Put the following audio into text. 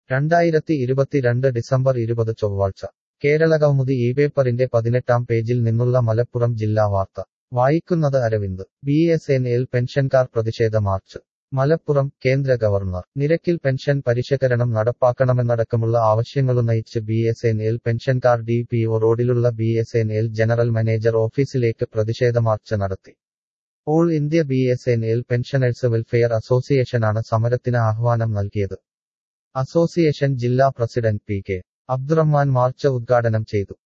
രണ്ടായിരത്തി ഇരുപത്തിരണ്ട് ഡിസംബർ ഇരുപത് ചൊവ്വാഴ്ച കേരള കൗമുദി ഈ പേപ്പറിന്റെ പതിനെട്ടാം പേജിൽ നിന്നുള്ള മലപ്പുറം ജില്ലാ വാർത്ത വായിക്കുന്നത് Aravind B S N L പെൻഷൻകാർ പ്രതിഷേധ മാർച്ച് മലപ്പുറം കേന്ദ്ര ഗവർണർ നിരക്കിൽ പെൻഷൻ പരിഷ്കരണം നടപ്പാക്കണമെന്നടക്കമുള്ള ആവശ്യങ്ങളുന്നയിച്ച് ബി എസ് എൻ എൽ പെൻഷൻകാർ ഡി പി ഒ റോഡിലുള്ള B S N L general manager ഓഫീസിലേക്ക് പ്രതിഷേധ മാർച്ച് നടത്തി all India B S N L pensioners welfare അസോസിയേഷനാണ് സമരത്തിന് ആഹ്വാനം നൽകിയത് അസോസിയേഷൻ ജില്ലാ president P K Abdurahman march ഉദ്ഘാടനം ചെയ്തു